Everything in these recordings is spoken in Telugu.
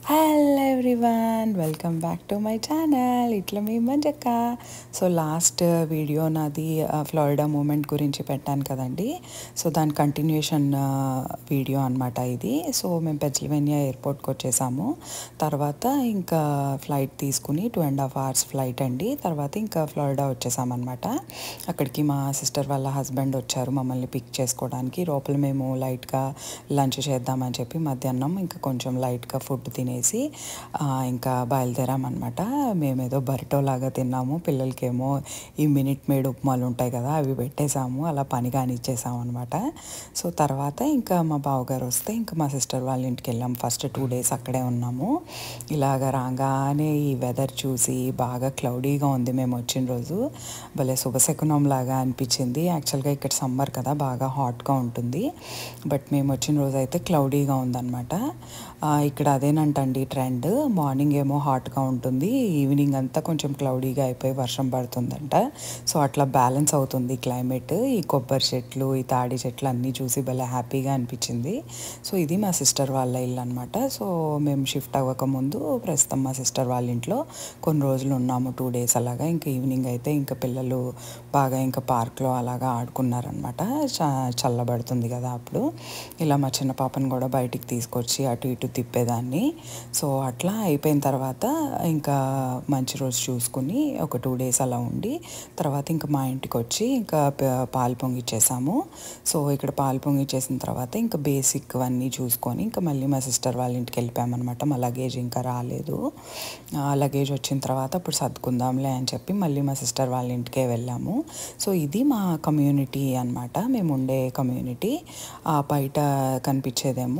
hello everyone welcome back to my channel ఇట్లా మీ మంజక్క సో లాస్ట్ వీడియో నాది ఫ్లోరిడా మూమెంట్ గురించి పెట్టాను కదండి సో దాని కంటిన్యూషన్ వీడియో అనమాట ఇది సో మేము పెన్సిల్వేనియా ఎయిర్పోర్ట్కి వచ్చేసాము తర్వాత ఇంకా ఫ్లైట్ తీసుకుని two and half hours flight అండి తర్వాత ఇంకా ఫ్లోరిడా వచ్చేసామన్నమాట అక్కడికి మా సిస్టర్ వాళ్ళ హస్బెండ్ వచ్చారు మమ్మల్ని పిక్ చేసుకోవడానికి లోపల మేము లైట్గా లంచ్ చేద్దామని చెప్పి మధ్యాహ్నం ఇంకా కొంచెం లైట్గా ఫుడ్ తినేసి ఆ, ఇంకా బయలుదేరామన్నమాట మేమేదో బరిటో లాగా తిన్నాము పిల్లలకేమో ఈ మినిట్ మేడ్ ఉప్మాలు ఉంటాయి కదా అవి పెట్టేసాము అలా పని కానిచ్చేసాము అనమాట సో తర్వాత ఇంకా మా బావగారు వస్తే ఇంకా మా సిస్టర్ వాళ్ళ ఇంటికి వెళ్ళాం ఫస్ట్ టూ డేస్ అక్కడే ఉన్నాము ఇలాగ రాగానే ఈ వెదర్ చూసి బాగా క్లౌడీగా ఉంది మేము వచ్చిన రోజు భలే శుభశకునం లాగా అనిపించింది యాక్చువల్గా ఇక్కడ సమ్మర్ కదా బాగా హాట్గా ఉంటుంది బట్ మేము వచ్చిన రోజు అయితే క్లౌడీగా ఉందన్నమాట ఆ, ఇక్కడ అదేనంటండి ట్రెండ్ మార్నింగ్ ఏమో హాట్గా ఉంటుంది ఈవినింగ్ అంతా కొంచెం క్లౌడీగా అయిపోయి వర్షం పడుతుందంట సో అట్లా బ్యాలెన్స్ అవుతుంది క్లైమేట్ ఈ కొబ్బరి చెట్లు ఈ తాడి చెట్లు అన్నీ చూసి భలే హ్యాపీగా అనిపించింది సో ఇది మా సిస్టర్ వాళ్ళ ఇల్లు అనమాట సో మేము షిఫ్ట్ అవ్వక ముందు ప్రస్తుతం మా సిస్టర్ వాళ్ళ ఇంట్లో కొన్ని రోజులు ఉన్నాము టూ డేస్ అలాగా ఇంకా ఈవినింగ్ అయితే ఇంకా పిల్లలు బాగా ఇంకా పార్క్లో అలాగా ఆడుకున్నారనమాట చ- చల్లబడుతుంది కదా అప్పుడు ఇలా మా చిన్న పాపను కూడా బయటికి తీసుకొచ్చి అటు ఇటు తిప్పేదాన్ని సో అట్లా అయిపోయిన తర్వాత ఇంకా మంచి రోజు చూసుకుని ఒక టూ డేస్ అలా ఉండి తర్వాత ఇంకా మా ఇంటికి వచ్చి ఇంకా ప- పాలు పొంగిచ్చేసాము సో ఇక్కడ పాలు పొంగిచ్చేసిన తర్వాత ఇంకా బేసిక్ అన్నీ చూసుకొని ఇంకా మళ్ళీ మా సిస్టర్ వాళ్ళ ఇంటికి వెళ్ళిపోయామన్నమాట మా లగేజ్ ఇంకా రాలేదు ఆ లగేజ్ వచ్చిన తర్వాత అప్పుడు సర్దుకుందాంలే అని చెప్పి మళ్ళీ మా సిస్టర్ వాళ్ళ ఇంటికే వెళ్ళాము సో ఇది మా కమ్యూనిటీ అన్నమాట మేము ఉండే కమ్యూనిటీ ఆ బయట కనిపించేదేమో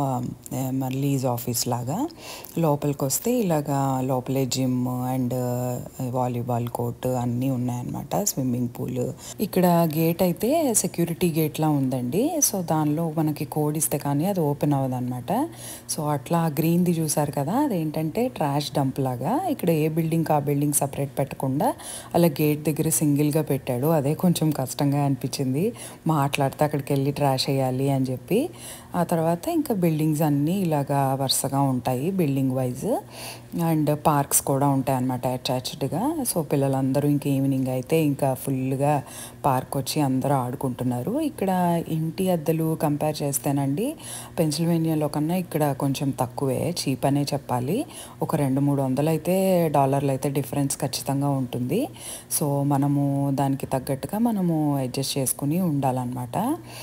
మరి లీజ్ ఆఫీస్ లాగా లోపలికి వస్తే ఇలాగా లోపలే జిమ్ అండ్ వాలీబాల్ కోర్ట్ అన్నీ ఉన్నాయన్నమాట స్విమ్మింగ్ పూల్ ఇక్కడ గేట్ అయితే సెక్యూరిటీ గేట్లా ఉందండి సో దానిలో మనకి కోడ్ ఇస్తే కానీ అది ఓపెన్ అవ్వదన్నమాట సో అట్లా గ్రీన్ది చూసారు కదా అదేంటంటే ట్రాష్ డంప్ లాగా ఇక్కడ ఏ బిల్డింగ్ ఆ బిల్డింగ్ సపరేట్ పెట్టకుండా అలా గేట్ దగ్గర సింగిల్గా పెట్టాడు అదే కొంచెం కష్టంగా అనిపించింది మాట్లాడితే అక్కడికి వెళ్ళి ట్రాష్ వేయాలి అని చెప్పి ఆ తర్వాత ఇంకా బిల్డింగ్స్ అన్నీ ఇలాగా వరుసగా ఉంటాయి బిల్డింగ్ వైజ్ అండ్ పార్క్స్ కూడా ఉంటాయి అన్నమాట అటాచ్డ్గా సో పిల్లలందరూ ఇంక ఈవినింగ్ అయితే ఇంకా ఫుల్గా పార్క్ వచ్చి అందరూ ఆడుకుంటున్నారు ఇక్కడ ఇంటి అద్దెలు కంపేర్ చేస్తేనండి పెన్సిల్వేనియాలో కన్నా ఇక్కడ కొంచెం తక్కువే చీప్ అనే చెప్పాలి ఒక రెండు మూడు వందలు అయితే డాలర్లు అయితే డిఫరెన్స్ ఖచ్చితంగా ఉంటుంది సో మనము దానికి తగ్గట్టుగా మనము అడ్జస్ట్ చేసుకుని ఉండాలన్నమాట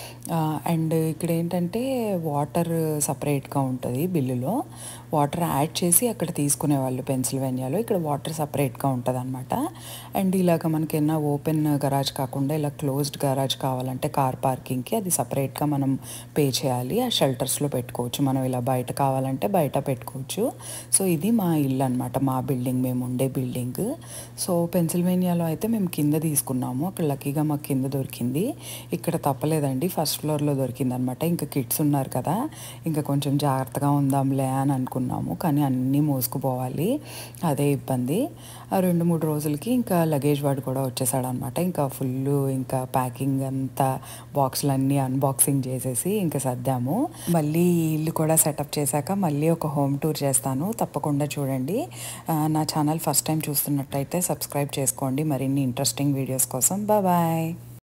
అండ్ ఇక్కడ ఏంటంటే వాటర్ సపరేట్గా ఉంటుంది బిల్లులో వాటర్ యాడ్ చేసి అక్కడ తీసుకునేవాళ్ళు పెన్సిల్వేనియాలో ఇక్కడ వాటర్ సపరేట్గా ఉంటుంది అనమాట అండ్ ఇలాగ మనకైనా ఓపెన్ గరాజ్ కాకుండా ఇలా క్లోజ్డ్ గరాజ్ కావాలంటే కార్ పార్కింగ్కి అది సపరేట్గా మనం పే చేయాలి ఆ షెల్టర్స్లో పెట్టుకోవచ్చు మనం ఇలా బయట కావాలంటే బయట పెట్టుకోవచ్చు సో ఇది మా ఇల్లు అనమాట మా బిల్డింగ్ మేము ఉండే బిల్డింగ్ సో పెన్సిల్వేనియాలో అయితే మేము కింద తీసుకున్నాము అక్కడ లక్కీగా మాకు కింద దొరికింది ఇక్కడ తప్పలేదండి ఫస్ట్ ఫ్లోర్లో దొరికింది అనమాట ఇంకా కిడ్స్ ఉన్నారు కదా ఇంకా కొంచెం జాగ్రత్తగా ఉందాంలే అని అనుకున్నాము కానీ అన్నీ మోసుకుపోవాలి అదే ఇబ్బంది ఆ రెండు మూడు రోజులకి ఇంకా లగేజ్ వాడు కూడా వచ్చేసాడు అనమాట ఇంకా ఫుల్ ఇంకా ప్యాకింగ్ అంతా బాక్సులన్నీ అన్బాక్సింగ్ చేసేసి ఇంకా సర్దాము మళ్ళీ ఈ ఇల్లు కూడా సెటప్ చేశాక మళ్ళీ ఒక హోమ్ టూర్ చేస్తాను తప్పకుండా చూడండి ఆ, నా ఛానల్ ఫస్ట్ టైం చూస్తున్నట్టయితే సబ్స్క్రైబ్ చేసుకోండి మరిన్ని ఇంట్రెస్టింగ్ వీడియోస్ కోసం బాయ్